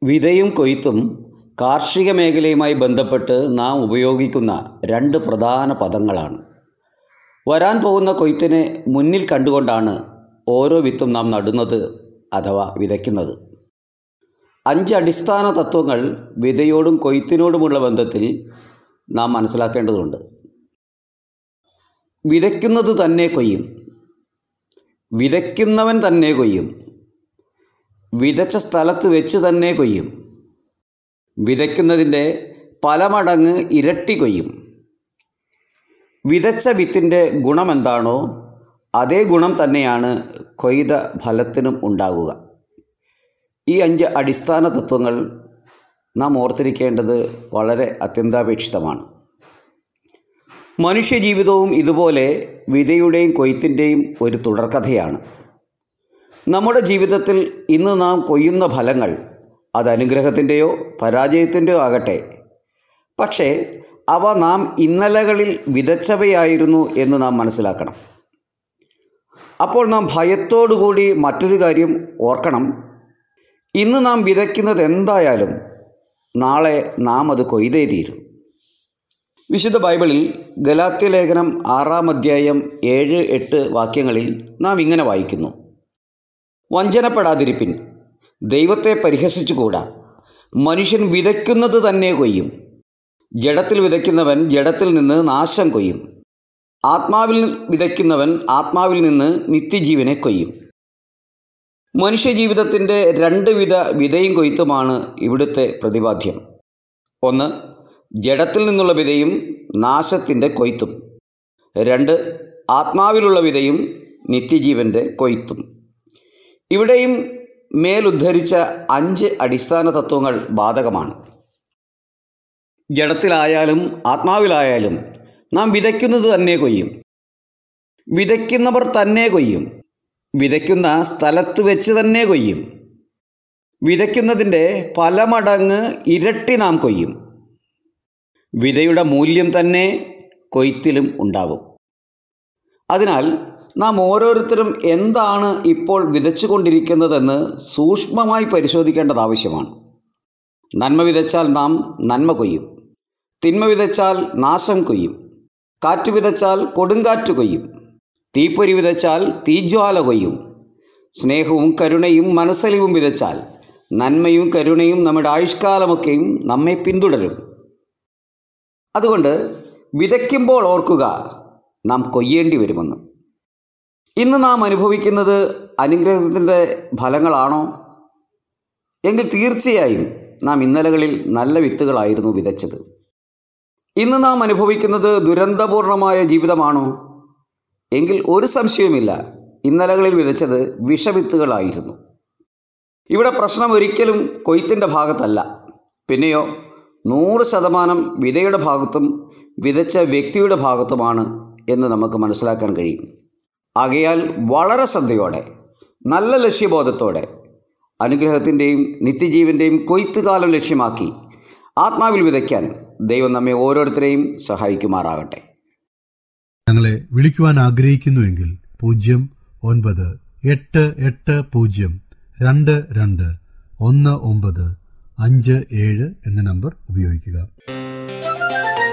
വിതയും കൊയ്ത്തും കാർഷിക മേഖലയുമായി ബന്ധപ്പെട്ട് നാം ഉപയോഗിക്കുന്ന രണ്ട് പ്രധാന പദങ്ങളാണ് വരാൻ പോകുന്ന കൊയ്ത്തിനെ മുന്നിൽ കണ്ടുകൊണ്ടാണ് ഓരോ വിത്തും നാം നടുന്നത് അഥവാ വിതയ്ക്കുന്നത് അഞ്ച് അടിസ്ഥാന തത്വങ്ങൾ വിതയോടും കൊയ്ത്തിനോടുമുള്ള ബന്ധത്തിൽ നാം മനസ്സിലാക്കേണ്ടതുണ്ട് വിതയ്ക്കുന്നത് തന്നെ കൊയ്യും വിതയ്ക്കുന്നവൻ തന്നെ കൊയ്യും വിതച്ച സ്ഥലത്ത് വെച്ച് തന്നെ കൊയ്യും വിതയ്ക്കുന്നതിൻ്റെ പല മടങ്ങ് ഇരട്ടി കൊയ്യും വിതച്ച വിത്തിൻ്റെ ഗുണമെന്താണോ അതേ ഗുണം തന്നെയാണ് കൊയ്ത ഫലത്തിനും ഉണ്ടാകുക ഈ അഞ്ച് അടിസ്ഥാന തത്വങ്ങൾ നാം ഓർത്തിരിക്കേണ്ടത് വളരെ അത്യന്താപേക്ഷിതമാണ് മനുഷ്യജീവിതവും ഇതുപോലെ വിതയുടെയും കൊയ്ത്തിൻ്റെയും ഒരു തുടർക്കഥയാണ് നമ്മുടെ ജീവിതത്തിൽ ഇന്ന് നാം കൊയ്യുന്ന ഫലങ്ങൾ അത് അനുഗ്രഹത്തിൻ്റെയോ പരാജയത്തിൻ്റെയോ ആകട്ടെ പക്ഷേ അവ നാം ഇന്നലകളിൽ വിതച്ചവയായിരുന്നു എന്ന് നാം മനസ്സിലാക്കണം അപ്പോൾ നാം ഭയത്തോടുകൂടി മറ്റൊരു കാര്യം ഓർക്കണം ഇന്ന് നാം വിതയ്ക്കുന്നത് എന്തായാലും നാളെ നാം അത് കൊയ്തേ തീരും വിശുദ്ധ ബൈബിളിൽ ഗലാത്യ ലേഖനം ആറാം അധ്യായം ഏഴ് എട്ട് വാക്യങ്ങളിൽ നാം ഇങ്ങനെ വായിക്കുന്നു വഞ്ചനപ്പെടാതിരിപ്പിൻ ദൈവത്തെ പരിഹസിച്ചുകൂടാ മനുഷ്യൻ വിതയ്ക്കുന്നത് തന്നെ കൊയ്യും ജഡത്തിൽ വിതയ്ക്കുന്നവൻ ജഡത്തിൽ നിന്ന് നാശം കൊയ്യും ആത്മാവിൽ വിതയ്ക്കുന്നവൻ ആത്മാവിൽ നിന്ന് നിത്യജീവനെ കൊയ്യും മനുഷ്യജീവിതത്തിൻ്റെ രണ്ട് വിധ വിതയും കൊയ്ത്തുമാണ് ഇവിടുത്തെ പ്രതിപാദ്യം ഒന്ന് ജഡത്തിൽ നിന്നുള്ള വിതയും നാശത്തിൻ്റെ കൊയ്ത്തും രണ്ട് ആത്മാവിലുള്ള വിതയും നിത്യജീവൻ്റെ കൊയ്ത്തും ഇവിടെയും മേലുദ്ധരിച്ച അഞ്ച് അടിസ്ഥാന തത്വങ്ങൾ ബാധകമാണ് ജഡത്തിലായാലും ആത്മാവിലായാലും നാം വിതയ്ക്കുന്നത് തന്നെ കൊയ്യും വിതയ്ക്കുന്നവർ തന്നെ കൊയ്യും വിതയ്ക്കുന്ന സ്ഥലത്ത് വെച്ച് തന്നെ കൊയ്യും വിതയ്ക്കുന്നതിൻ്റെ പല മടങ്ങ് ഇരട്ടി നാം കൊയ്യും വിതയുടെ മൂല്യം തന്നെ കൊയ്ത്തിലും ഉണ്ടാവും അതിനാൽ നാം ഓരോരുത്തരും എന്താണ് ഇപ്പോൾ വിതച്ചുകൊണ്ടിരിക്കുന്നതെന്ന് സൂക്ഷ്മമായി പരിശോധിക്കേണ്ടത് ആവശ്യമാണ് നന്മ വിതച്ചാൽ നാം നന്മ കൊയ്യും തിന്മ വിതച്ചാൽ നാശം കൊയ്യും കാറ്റ് വിതച്ചാൽ കൊടുങ്കാറ്റ് കൊയ്യും തീപ്പൊരി വിതച്ചാൽ തീജ്വാല കൊയ്യും സ്നേഹവും കരുണയും മനസ്സലിവും വിതച്ചാൽ നന്മയും കരുണയും നമ്മുടെ ആയുഷ്കാലമൊക്കെയും നമ്മെ പിന്തുടരും അതുകൊണ്ട് വിതയ്ക്കുമ്പോൾ ഓർക്കുക നാം കൊയ്യേണ്ടി വരുമെന്ന് ഇന്ന് നാം അനുഭവിക്കുന്നത് അനുഗ്രഹത്തിൻ്റെ ഫലങ്ങളാണോ എങ്കിൽ തീർച്ചയായും നാം ഇന്നലകളിൽ നല്ല വിത്തുകളായിരുന്നു വിതച്ചത് ഇന്ന് നാം അനുഭവിക്കുന്നത് ദുരന്തപൂർണമായ ജീവിതമാണോ എങ്കിൽ ഒരു സംശയവുമില്ല ഇന്നലകളിൽ വിതച്ചത് വിഷവിത്തുകളായിരുന്നു ഇവിടെ പ്രശ്നം ഒരിക്കലും കൊയ്ത്തിൻ്റെ ഭാഗത്തല്ല പിന്നെയോ നൂറ് ശതമാനം വിതയുടെ ഭാഗത്തും വിതച്ച വ്യക്തിയുടെ ഭാഗത്തുമാണ് എന്ന് നമുക്ക് മനസ്സിലാക്കാൻ കഴിയും ആകയാൽ വളരെ ശ്രദ്ധയോടെ നല്ല ലക്ഷ്യബോധത്തോടെ അനുഗ്രഹത്തിൻ്റെയും നിത്യജീവൻ്റെയും കൊയ്ത്തുകാലം ലക്ഷ്യമാക്കി ആത്മാവിൽ വിതയ്ക്കാൻ ദൈവം നമ്മെ ഓരോരുത്തരെയും സഹായിക്കുമാറാകട്ടെ ഞങ്ങളെ വിളിക്കുവാൻ ആഗ്രഹിക്കുന്നുവെങ്കിൽ പൂജ്യം ഒൻപത് എട്ട് എട്ട് പൂജ്യം രണ്ട് രണ്ട് ഒന്ന് ഒമ്പത് അഞ്ച് ഏഴ് എന്ന നമ്പർ ഉപയോഗിക്കുക